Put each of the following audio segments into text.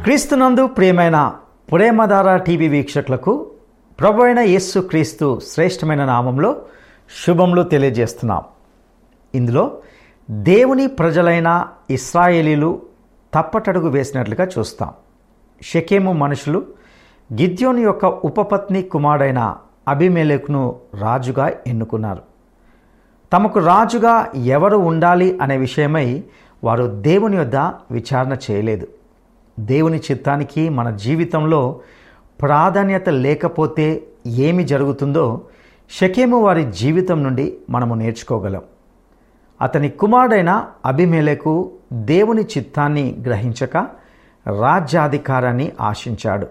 క్రీస్తునందు ప్రియమైన ప్రేమధార టీవీ వీక్షకులకు ప్రభు అయిన యేస్సు క్రీస్తు శ్రేష్టమైన నామంలో శుభములు తెలియజేస్తున్నాం ఇందులో దేవుని ప్రజలైన ఇస్రాయేలీలు తప్పటడుగు వేసినట్లుగా చూస్తాం షకేము మనుషులు గిద్యోని యొక్క ఉపపత్ని కుమారుడైన అభిమేలకును రాజుగా ఎన్నుకున్నారు తమకు రాజుగా ఎవరు ఉండాలి అనే విషయమై వారు దేవుని యొద్ద విచారణ చేయలేదు దేవుని చిత్తానికి మన జీవితంలో ప్రాధాన్యత లేకపోతే ఏమి జరుగుతుందో షకేము వారి జీవితం నుండి మనము నేర్చుకోగలం అతని కుమారుడైన అభిమేలకు దేవుని చిత్తాన్ని గ్రహించక రాజ్యాధికారాన్ని ఆశించాడు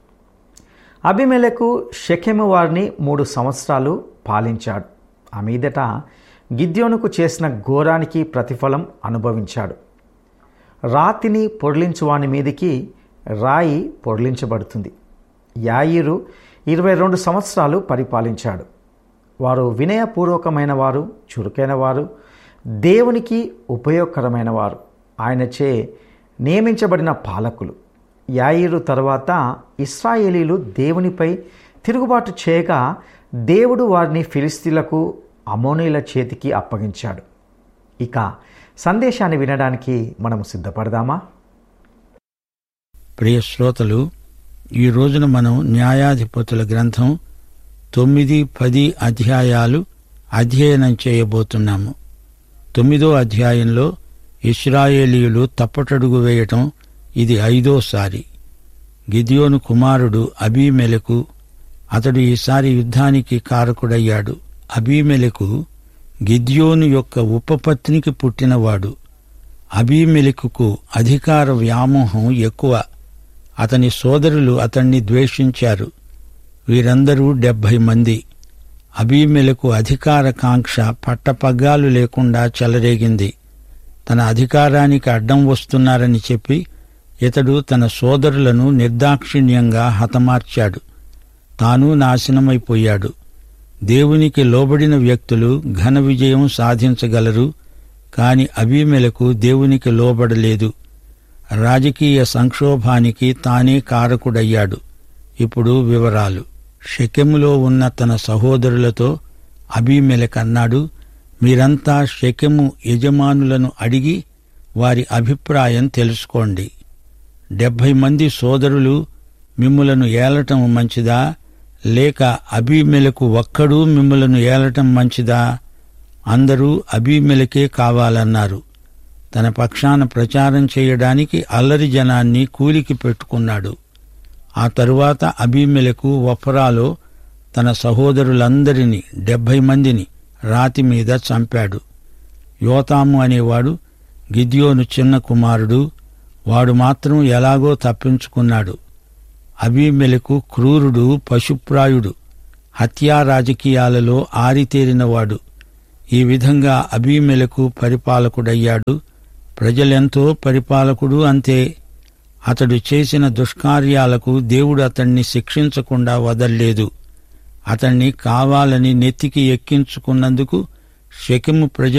అభిమేలకు షకెము వారిని మూడు సంవత్సరాలు పాలించాడు ఆ మీదట గిద్యోనుకు చేసిన ఘోరానికి ప్రతిఫలం అనుభవించాడు రాతిని పొడిలించువాని మీదికి రాయి పొడిలించబడుతుంది యాయిరు ఇరవై రెండు సంవత్సరాలు పరిపాలించాడు వారు వినయపూర్వకమైన వారు చురుకైన వారు దేవునికి ఉపయోగకరమైన వారు ఆయనచే నియమించబడిన పాలకులు యాయిరు తర్వాత ఇస్రాయేలీలు దేవునిపై తిరుగుబాటు చేయగా దేవుడు వారిని ఫిలిస్తీన్లకు అమోనీల చేతికి అప్పగించాడు ఇక సందేశాన్ని వినడానికి మనము సిద్ధపడదామా ప్రియ శ్రోతలు ఈ రోజున మనం న్యాయాధిపతుల గ్రంథం తొమ్మిది పది అధ్యాయాలు అధ్యయనం చేయబోతున్నాము తొమ్మిదో అధ్యాయంలో ఇస్రాయేలీయులు తప్పటడుగు వేయటం ఇది ఐదోసారి గిదియోను కుమారుడు అబీమెలకు అతడు ఈసారి యుద్ధానికి కారకుడయ్యాడు అబీమెలకు గిద్యోను యొక్క ఉపపత్నికి పుట్టినవాడు అబీమెలకుకు అధికార వ్యామోహం ఎక్కువ అతని సోదరులు అతన్ని ద్వేషించారు వీరందరూ డెబ్భై మంది అబీమెలకు అధికార కాంక్ష పట్టపగ్గాలు లేకుండా చెలరేగింది తన అధికారానికి అడ్డం వస్తున్నారని చెప్పి ఇతడు తన సోదరులను నిర్దాక్షిణ్యంగా హతమార్చాడు తాను నాశనమైపోయాడు దేవునికి లోబడిన వ్యక్తులు ఘన విజయం సాధించగలరు కాని అబీమెలకు దేవునికి లోబడలేదు రాజకీయ సంక్షోభానికి తానే కారకుడయ్యాడు ఇప్పుడు వివరాలు షెకెములో ఉన్న తన సహోదరులతో అబీమెలక్ అన్నాడు మీరంతా షెకెము యజమానులను అడిగి వారి అభిప్రాయం తెలుసుకోండి డెబ్భై మంది సోదరులు మిమ్ములను ఏలటం మంచిదా లేక అబీమెలకు ఒక్కడూ మిమ్ములను ఏలటం మంచిదా అందరూ అబీమెలకే కావాలన్నారు తన పక్షాన ప్రచారం చేయడానికి అల్లరి జనాన్ని కూలికి పెట్టుకున్నాడు ఆ తరువాత అబీమెలకు వఫరాలో తన సహోదరులందరినీ డెబ్భై మందిని రాతి మీద చంపాడు యోతాము అనేవాడు గిద్యోను చిన్న కుమారుడు వాడు మాత్రం ఎలాగో తప్పించుకున్నాడు అబీమెలకు క్రూరుడు పశుప్రాయుడు హత్యా రాజకీయాలలో ఆరితేరినవాడు ఈ విధంగా అబీమెలకు పరిపాలకుడయ్యాడు ప్రజలెంతో పరిపాలకుడు అంతే అతడు చేసిన దుష్కార్యాలకు దేవుడు అతణ్ణి శిక్షించకుండా వదల్లేదు అతణ్ణి కావాలని నెత్తికి ఎక్కించుకున్నందుకు షెకెము ప్రజ